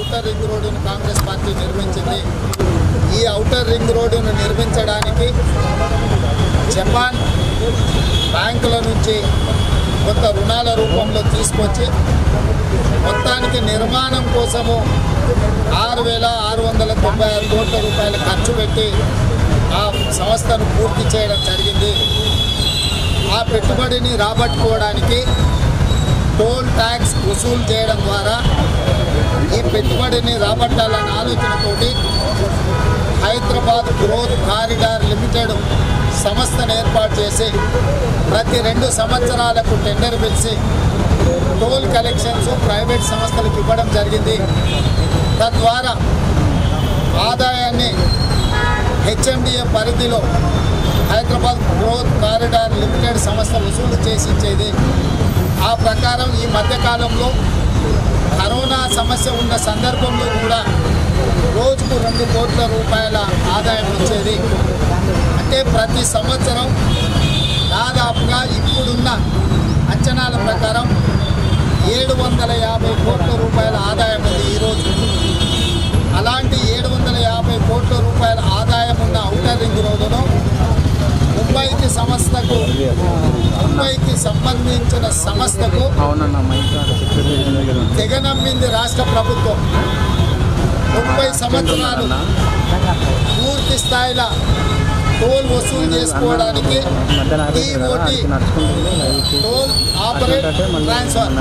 outer ring రోడ్డును Congress party నిర్మించింది ఈ ఔటర్ రింగ్ రోడ్డును నిర్మించడానికి జపాన్ బ్యాంకుల నుంచి కొంత రుణాల రూపంలో తీసుకొచ్చి మొత్తానికి నిర్మాణం కోసము ఆరు వేల ఆరు వందల తొంభై ఆరు కోట్ల రూపాయలు ఖర్చు పెట్టి ఆ సంస్థను పూర్తి చేయడం జరిగింది ఆ పెట్టుబడిని రాబట్టుకోవడానికి టోల్ ట్యాక్స్ వసూలు చేయడం ద్వారా ఈ పెట్టుబడిని రాబట్టాలన్న ఆలోచనతోటి హైదరాబాద్ గ్రోత్ కారిడార్ లిమిటెడ్ సంస్థను ఏర్పాటు చేసి ప్రతి రెండు సంవత్సరాలకు టెండర్ పిలిచి టోల్ కలెక్షన్స్ ప్రైవేట్ సంస్థలకు ఇవ్వడం జరిగింది తద్వారా ఆదాయాన్ని హెచ్ఎండిఏ పరిధిలో హైదరాబాద్ గ్రోత్ కారిడార్ లిమిటెడ్ సంస్థ వసూలు చేసి ఇచ్చేది ఆ ప్రకారం ఈ మధ్యకాలంలో కరోనా సమస్య ఉన్న సందర్భంలో కూడా రోజుకు రెండు కోట్ల రూపాయల ఆదాయం వచ్చేది అంటే ప్రతి సంవత్సరం దాదాపుగా ఇప్పుడున్న అంచనాల ప్రకారం ఏడు వందల యాభై కోట్ల రూపాయల ఆదాయం ఉంది ఈరోజు అలాంటి ఏడు వందల యాభై కోట్ల రూపాయల ఆదాయం ఉన్న ఔటర్ రింగ్ రోడ్డును ముంబైకి సంస్థకు ముంబైకి సంబంధించిన సంస్థకు అవునన్నా మైక్ చెప్పేది తెగనమ్మింది రాష్ట్ర ప్రభుత్వం ముప్పై సంవత్సరాలు పూర్తి స్థాయిలో టోల్ వసూలు చేసుకోవడానికి టీఓటీ టోల్ ఆపరేట్ ట్రాన్స్ఫర్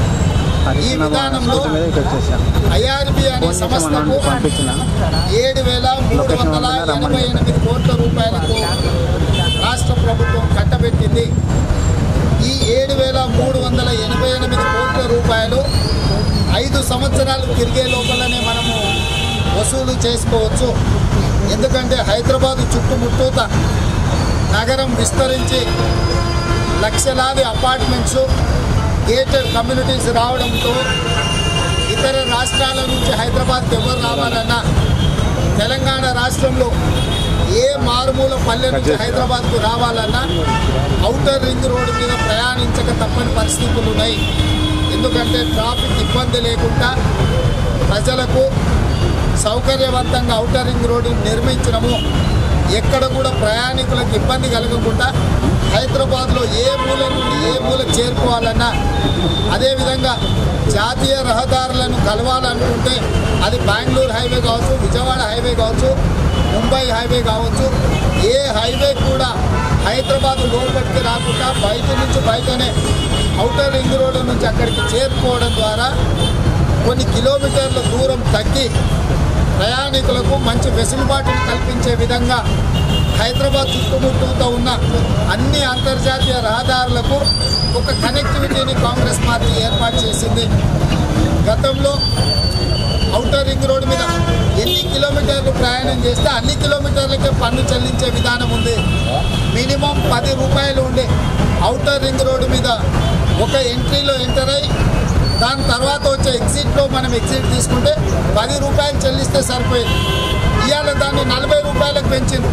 ఈ విధానంలో ఐఆర్బి అనే సంస్థకు పంపించిన ఏడు వేల మూడు వందల ఎనభై ఎనిమిది కోట్ల రూపాయలకు రాష్ట్ర ప్రభుత్వం కట్టబెట్టింది ఈ ఏడు వేల మూడు వందల ఎనభై ఎనిమిది కోట్ల రూపాయలు ఐదు సంవత్సరాలు తిరిగే లోపలనే మనము వసూలు చేసుకోవచ్చు ఎందుకంటే హైదరాబాదు చుట్టుముట్టూత నగరం విస్తరించి లక్షలాది అపార్ట్మెంట్స్ గేటెడ్ కమ్యూనిటీస్ రావడంతో ఇతర రాష్ట్రాల నుంచి హైదరాబాద్కి ఎవరు రావాలన్నా తెలంగాణ రాష్ట్రంలో ఏ మారుమూల పల్లె నుంచి హైదరాబాద్కు రావాలన్నా ఔటర్ రింగ్ రోడ్డు మీద ప్రయాణించక తప్పని పరిస్థితులు ఉన్నాయి ఎందుకంటే ట్రాఫిక్ ఇబ్బంది లేకుండా ప్రజలకు సౌకర్యవంతంగా ఔటర్ రింగ్ రోడ్డు నిర్మించడము ఎక్కడ కూడా ప్రయాణికులకు ఇబ్బంది కలగకుండా హైదరాబాద్లో ఏ మూల నుండి ఏ మూల చేరుకోవాలన్నా అదేవిధంగా జాతీయ రహదారులను కలవాలనుకుంటే అది బెంగళూరు హైవే కావచ్చు విజయవాడ హైవే కావచ్చు ముంబై హైవే కావచ్చు ఏ హైవే కూడా హైదరాబాద్ లోపలికి రాకుండా బయట నుంచి బయటనే ఔటర్ రింగ్ రోడ్డు నుంచి అక్కడికి చేరుకోవడం ద్వారా కొన్ని కిలోమీటర్ల దూరం తగ్గి ప్రయాణికులకు మంచి వెసులుబాటును కల్పించే విధంగా హైదరాబాద్ చుట్టుముట్టుతో ఉన్న అన్ని అంతర్జాతీయ రహదారులకు ఒక కనెక్టివిటీని కాంగ్రెస్ పార్టీ ఏర్పాటు చేసింది గతంలో ఔటర్ రింగ్ రోడ్డు మీద ఎన్ని కిలోమీటర్లు ప్రయాణం చేస్తే అన్ని కిలోమీటర్లకే పన్ను చెల్లించే విధానం ఉంది మినిమం పది రూపాయలు ఉండే ఔటర్ రింగ్ రోడ్డు మీద ఒక ఎంట్రీలో ఎంటర్ అయ్యి దాని తర్వాత వచ్చే ఎగ్జిట్లో మనం ఎగ్జిట్ తీసుకుంటే పది రూపాయలు చెల్లిస్తే సరిపోయింది ఇవాళ దాన్ని నలభై రూపాయలకు పెంచింది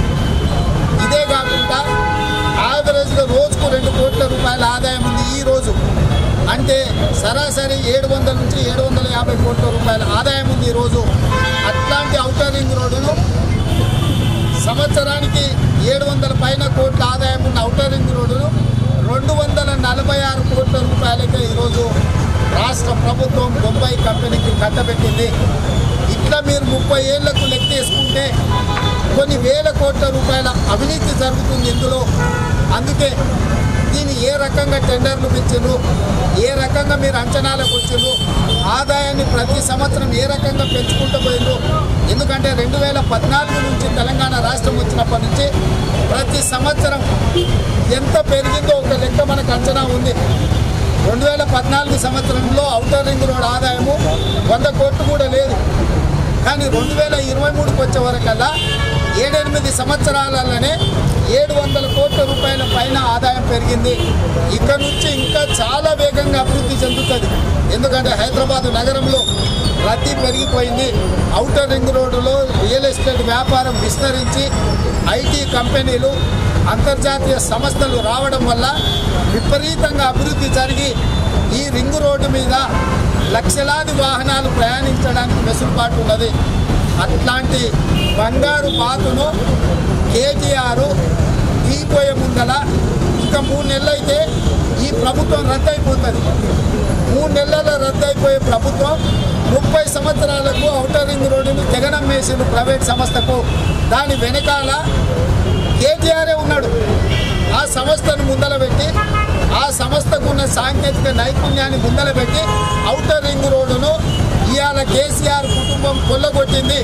ఇదే కాకుండా యావరేజ్గా రోజుకు రెండు కోట్ల రూపాయల ఆదాయం ఉంది ఈ రోజు అంటే సరాసరి ఏడు వందల నుంచి ఏడు వందల యాభై కోట్ల రూపాయల ఆదాయం ఉంది ఈరోజు అట్లాంటి ఔటర్ రింగ్ రోడ్డును సంవత్సరానికి ఏడు వందల పైన కోట్ల ఆదాయం ఉన్న ఔటర్ రింగ్ రోడ్డును రెండు వందల నలభై ఆరు కోట్ల రూపాయలకే ఈరోజు రాష్ట్ర ప్రభుత్వం బొంబాయి కంపెనీకి కట్టబెట్టింది ఇట్లా మీరు ముప్పై ఏళ్లకు లెక్కేసుకుంటే కొన్ని వేల కోట్ల రూపాయల అవినీతి జరుగుతుంది ఇందులో అందుకే దీన్ని ఏ రకంగా టెండర్లు పిలిచిండ్రు ఏ రకంగా మీరు అంచనాలకు వచ్చిండ్రు ఆదాయాన్ని ప్రతి సంవత్సరం ఏ రకంగా పెంచుకుంటూ పోయిండ్రు ఎందుకంటే రెండు వేల పద్నాలుగు నుంచి తెలంగాణ రాష్ట్రం వచ్చినప్పటి నుంచి ప్రతి సంవత్సరం ఎంత పెరిగిందో ఒక లెక్క మనకు అంచనా ఉంది రెండు వేల పద్నాలుగు సంవత్సరంలో ఔటర్ రింగ్ రోడ్ ఆదాయము వంద కోట్లు కూడా లేదు కానీ రెండు వేల ఇరవై మూడుకి వచ్చే వరకల్లా ఏడెనిమిది సంవత్సరాలలోనే ఏడు వందల కోట్ల రూపాయల పైన ఆదాయం పెరిగింది ఇక్కడ నుంచి ఇంకా చాలా వేగంగా అభివృద్ధి చెందుతుంది ఎందుకంటే హైదరాబాద్ నగరంలో రద్దీ పెరిగిపోయింది ఔటర్ రింగ్ రోడ్డులో రియల్ ఎస్టేట్ వ్యాపారం విస్తరించి ఐటీ కంపెనీలు అంతర్జాతీయ సంస్థలు రావడం వల్ల విపరీతంగా అభివృద్ధి జరిగి ఈ రింగ్ రోడ్డు మీద లక్షలాది వాహనాలు ప్రయాణించడానికి వెసులుబాటు ఉన్నది అట్లాంటి బంగారు బాతును కేటీఆర్ తీపోయే ముందల ఇంకా మూడు నెలలు అయితే ఈ ప్రభుత్వం రద్దయిపోతుంది మూడు నెలల రద్దయిపోయే ప్రభుత్వం ముప్పై సంవత్సరాలకు ఔటర్ రింగ్ రోడ్డును జగనమ్మేసిండు ప్రైవేట్ సంస్థకు దాని వెనకాల కేటీఆరే ఉన్నాడు ఆ సంస్థను ముందల పెట్టి ఆ సంస్థకు ఉన్న సాంకేతిక నైపుణ్యాన్ని ముందల పెట్టి ఔటర్ రింగ్ రోడ్డును ఇవాళ కేసీఆర్ కుటుంబం కొల్లగొట్టింది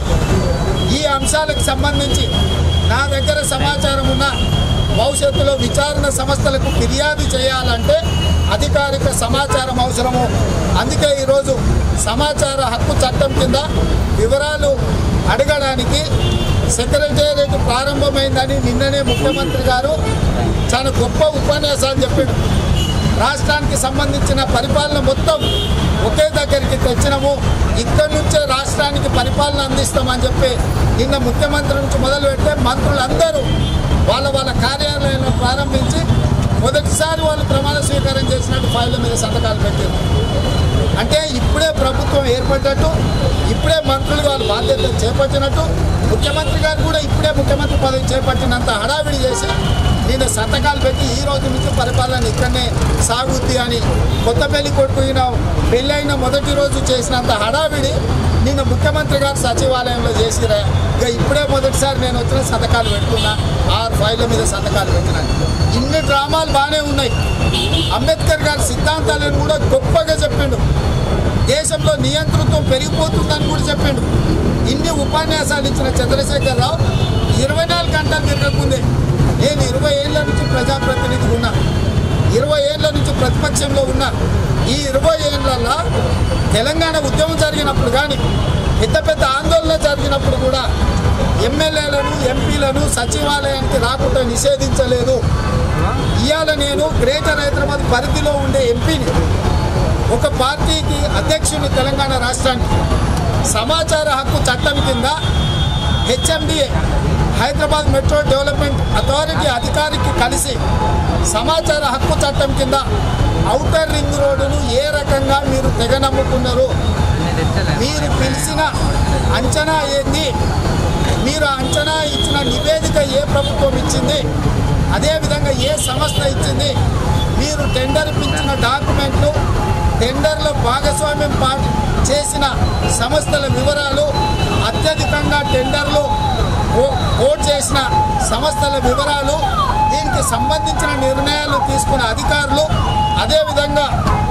ఈ అంశాలకు సంబంధించి నా దగ్గర సమాచారం ఉన్న భవిష్యత్తులో విచారణ సంస్థలకు ఫిర్యాదు చేయాలంటే అధికారిక సమాచారం అవసరము అందుకే ఈరోజు సమాచార హక్కు చట్టం కింద వివరాలు అడగడానికి సెక్రటేరియట్ ప్రారంభమైందని నిన్ననే ముఖ్యమంత్రి గారు చాలా గొప్ప ఉపన్యాసాలు చెప్పాడు రాష్ట్రానికి సంబంధించిన పరిపాలన మొత్తం ఒకే దగ్గరికి తెచ్చినాము ఇక్కడి నుంచే రాష్ట్రానికి పరిపాలన అందిస్తామని చెప్పి నిన్న ముఖ్యమంత్రి నుంచి మొదలు పెడితే మంత్రులందరూ వాళ్ళ వాళ్ళ కార్యాలయాలను ప్రారంభించి మొదటిసారి వాళ్ళు ప్రమాణ స్వీకారం చేసినట్టు ఫైళ్ళ మీద సంతకాలు పెట్టారు అంటే ఇప్పుడే ప్రభుత్వం ఏర్పడ్డట్టు ఇప్పుడే మంత్రులు వాళ్ళు బాధ్యత చేపట్టినట్టు ముఖ్యమంత్రి గారు కూడా ఇప్పుడే ముఖ్యమంత్రి పదవి చేపట్టినంత హడావిడి చేసి నేను సంతకాలు పెట్టి ఈ రోజు నుంచి పరిపాలన ఇక్కడనే సాగుద్ది అని కొత్త పెళ్లి కొడుకు ఈయన పెళ్ళైన మొదటి రోజు చేసినంత హడావిడి నిన్న ముఖ్యమంత్రి గారు సచివాలయంలో చేసిరా ఇక ఇప్పుడే మొదటిసారి నేను వచ్చిన సంతకాలు పెట్టుకున్నా ఆరు ఫైళ్ళ మీద సంతకాలు పెట్టినా ఇన్ని డ్రామాలు బాగానే ఉన్నాయి అంబేద్కర్ గారి సిద్ధాంతాలను కూడా గొప్పగా చెప్పిండు దేశంలో నియంతృత్వం పెరిగిపోతుందని కూడా చెప్పిండు ఇన్ని ఉపన్యాసాలు ఇచ్చిన చంద్రశేఖర్ రావు ఇరవై నాలుగు గంటలు తిరగకుందే నేను ఇరవై ఏళ్ళ నుంచి ప్రజాప్రతినిధి ఉన్నా ఇరవై ఏళ్ళ నుంచి ప్రతిపక్షంలో ఉన్నా ఈ ఇరవై ఏళ్ళల్లో తెలంగాణ ఉద్యమం జరిగినప్పుడు కానీ పెద్ద పెద్ద ఆందోళన జరిగినప్పుడు కూడా ఎమ్మెల్యేలను ఎంపీలను సచివాలయానికి రాకుండా నిషేధించలేదు ఇవాళ నేను గ్రేటర్ హైదరాబాద్ పరిధిలో ఉండే ఎంపీని ఒక పార్టీకి అధ్యక్షుని తెలంగాణ రాష్ట్రానికి సమాచార హక్కు చట్టం కింద HMDA Hyderabad metro development authority అధికారికి కలిసి సమాచార హక్కు చట్టం కింద ఔటర్ రింగ్ రోడ్డును ఏ రకంగా మీరు తెగనమ్ముకున్నారు మీరు పిలిచిన అంచనా ఏంది మీరు అంచనా ఇచ్చిన నివేదిక ఏ ప్రభుత్వం ఇచ్చింది అదేవిధంగా ఏ సంస్థ ఇచ్చింది మీరు టెండర్ ఇప్పించిన డాక్యుమెంట్లు టెండర్లో భాగస్వామ్యం పా చేసిన సంస్థల వివరాలు అత్యధికంగా టెండర్లు ఓ- ఓట్ చేసిన సంస్థల వివరాలు దీనికి సంబంధించిన నిర్ణయాలు తీసుకున్న అధికారులు అదేవిధంగా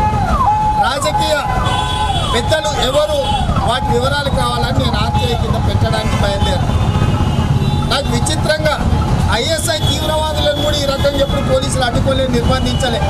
రాజకీయ పెద్దలు ఎవరు వాటి వివరాలు కావాలని నేను ఆర్టీఐ కింద పెట్టడానికి బయలుదేరాను నాకు విచిత్రంగా ఐఎస్ఐ తీవ్రవాదులను కూడా ఈ రకంగా ఎప్పుడు పోలీసులు అడ్డుకోలేదు నిర్బంధించలే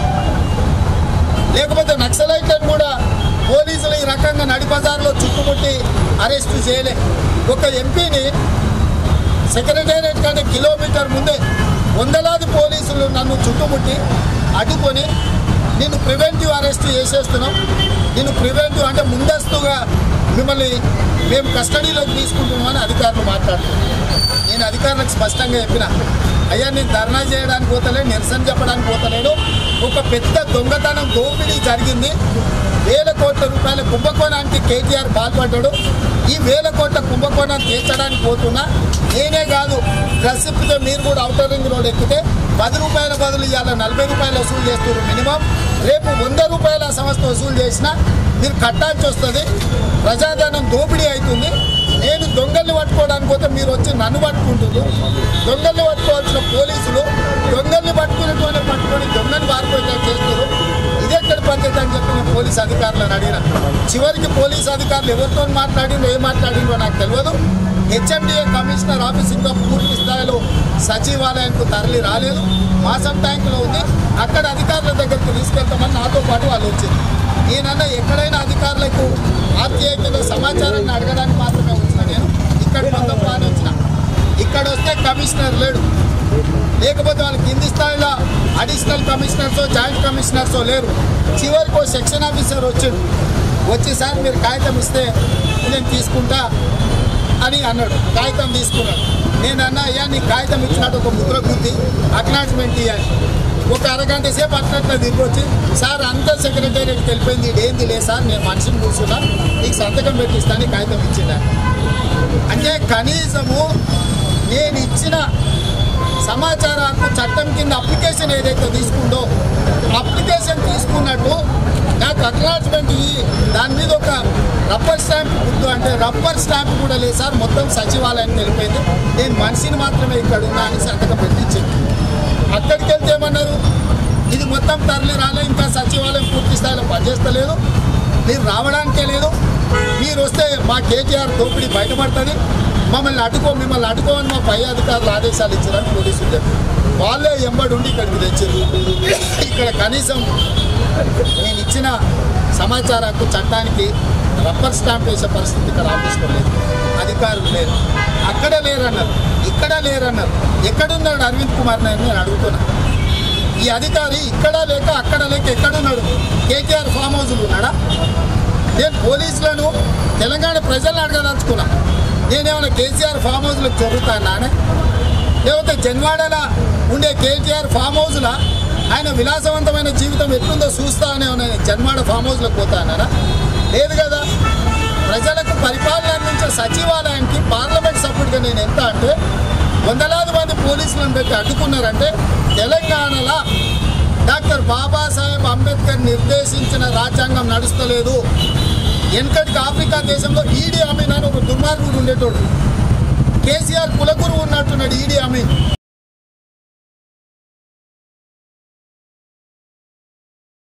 లేకపోతే నక్సలైట్లను కూడా పోలీసులు ఈ రకంగా నడి బజార్లో చుట్టుముట్టి అరెస్టు చేయలే ఒక ఎంపీని సెక్రటేరియట్ కంటే కిలోమీటర్ ముందే వందలాది పోలీసులు నన్ను చుట్టుముట్టి అడ్డుకొని నేను ప్రివెంటివ్ అరెస్ట్ చేసేస్తున్నాం నేను ప్రివెంటివ్ అంటే ముందస్తుగా మిమ్మల్ని మేము కస్టడీలోకి తీసుకుంటున్నామని అధికారులు మాట్లాడుతున్నారు నేను అధికారులకు స్పష్టంగా చెప్పిన అయ్యా నేను ధర్నా చేయడానికి పోతలే నిరసన చెప్పడానికి పోతలేను ఒక పెద్ద దొంగతనం దోపిడీ జరిగింది వేల కోట్ల రూపాయల కుంభకోణానికి కేటీఆర్ పాల్పడ్డాడు ఈ వేల కోట్ల కుంభకోణాన్ని తీర్చడానికి పోతున్నా నేనే కాదు డ్రెస్ ఇప్పితే మీరు కూడా అవుటర్ రింగ్ రోడ్ ఎక్కితే పది రూపాయల బదులు ఇవాళ నలభై రూపాయలు వసూలు చేస్తున్నారు మినిమం రేపు వంద రూపాయల సంస్థ వసూలు చేసినా మీరు కట్టాల్సి వస్తుంది ప్రజాధనం దోపిడీ అవుతుంది నేను దొంగల్ని పట్టుకోవడానికి పోతే మీరు వచ్చి నన్ను పట్టుకుంటున్నారు దొంగల్ని పట్టుకోవాల్సిన పోలీసులు దొంగల్ని పట్టుకునేటువంటి పట్టుకొని దొంగని పారిపోయేటట్టు చేస్తున్నారు ఇది ఎక్కడ పద్ధతి అని చెప్పి నేను పోలీస్ అధికారులను అడిగిన చివరికి పోలీస్ అధికారులు ఎవరితో మాట్లాడిందో ఏం మాట్లాడిందో నాకు తెలియదు హెచ్ఎండిఏ కమిషనర్ ఆఫీస్ ఇంకా పూర్తి స్థాయిలో సచివాలయానికి తరలి రాలేదు మాసం ట్యాంకులో ఉంది అక్కడ అధికారుల దగ్గరికి తీసుకెళ్తామని నాతో పాటు వాళ్ళు వచ్చింది నేనన్నా ఎక్కడైనా అధికారులకు ఆర్టీఐ కింద సమాచారాన్ని అడగడానికి మాత్రమే వచ్చిన నేను ఇక్కడ మొత్తం బాగానే వచ్చిన ఇక్కడ వస్తే కమిషనర్ లేడు లేకపోతే వాళ్ళకి కింది స్థాయిలో అడిషనల్ కమిషనర్స్ జాయింట్ కమిషనర్స్ లేరు చివరికి ఓ సెక్షన్ ఆఫీసర్ వచ్చాడు వచ్చి సార్ మీరు కాగితం ఇస్తే నేను తీసుకుంటా అని అన్నాడు కాగితం తీసుకున్నాడు నేను అన్నా అయ్యా నీ కాగితం ఇచ్చినట్టు ఒక ముద్ర గుద్ది అక్నాలజ్మెంట్ ఇవ్వాలి ఒక అరగంట సేపు అట్లట్లా తిరిగి వచ్చి సార్ అంతా సెక్రటేరియట్కి వెళ్ళిపోయింది ఇదేంది లేదు సార్ నేను మనిషిని కూర్చున్నా నీకు సంతకం పెట్టిస్తాను కాగితం ఇచ్చిందా అంటే కనీసము నేను ఇచ్చిన సమాచార హక్కు చట్టం కింద అప్లికేషన్ ఏదైతే తీసుకుందో అప్లికేషన్ తీసుకున్నట్టు నాకు అక్నాలజ్మెంట్ ఇయ్యి దాని మీద ఒక రబ్బర్ స్టాంప్ గుర్తు అంటే రబ్బర్ స్టాంప్ కూడా లేదు సార్ మొత్తం సచివాలయానికి వెళ్ళిపోయింది నేను మనిషిని మాత్రమే ఇక్కడ ఉన్నా అని సంతకం పెట్టించింది అక్కడికి వెళ్తే ఏమన్నారు ఇది మొత్తం తరలి రాలే ఇంకా సచివాలయం పూర్తి స్థాయిలో పనిచేస్తలేదు మీరు రావడానికే లేదు మీరు వస్తే మా కేటీఆర్ దోపిడీ బయటపడుతుంది మమ్మల్ని అడ్డుకో మిమ్మల్ని అడ్డుకోమని మా పై అధికారులు ఆదేశాలు ఇచ్చారని పోలీసులు చెప్పారు వాళ్ళే ఎంబడి ఉండి ఇక్కడికి తెచ్చారు ఇక్కడ కనీసం నేను ఇచ్చిన సమాచార హక్కు చట్టానికి రబ్బర్ స్టాంప్ వేసే పరిస్థితి ఇక్కడ ఆఫీస్లో లేదు అధికారులు లేరు అక్కడ లేరన్నారు ఇక్కడ లేరన్నారు ఎక్కడున్నాడు అరవింద్ కుమార్ నాయుడు నేను అడుగుతున్నా ఈ అధికారి ఇక్కడ లేక అక్కడ లేక ఎక్కడున్నాడు కేటీఆర్ ఫామ్ హౌస్లో ఉన్నాడా నేను పోలీసులను తెలంగాణ ప్రజలను అడగదలుచుకున్నా నేనేమైనా కేసీఆర్ ఫామ్ హౌస్లకు చదువుతానానే లేకపోతే జన్వాడలో ఉండే కేటీఆర్ ఫామ్ హౌస్లో ఆయన విలాసవంతమైన జీవితం ఎట్లుందో చూస్తా అనే నేను జన్వాడ ఫామ్ హౌస్లోకి పోతానా లేదు కదా ప్రజలకు పరిపాలన అందించే సచివాలయానికి పార్లమెంట్ సభ్యుడిగా నేను ఎంత అంటే వందలాది మంది పోలీసులను పెట్టి అడ్డుకున్నారంటే తెలంగాణలో డాక్టర్ బాబాసాహెబ్ అంబేద్కర్ నిర్దేశించిన రాజ్యాంగం నడుస్తలేదు వెనకటికి ఆఫ్రికా దేశంలో ఈడీ అమీన్ అని ఒక దుర్మార్గుడు ఉండేటోడు కేసీఆర్ కులగురు ఉన్నట్టున్నాడు ఈడీ అమీన్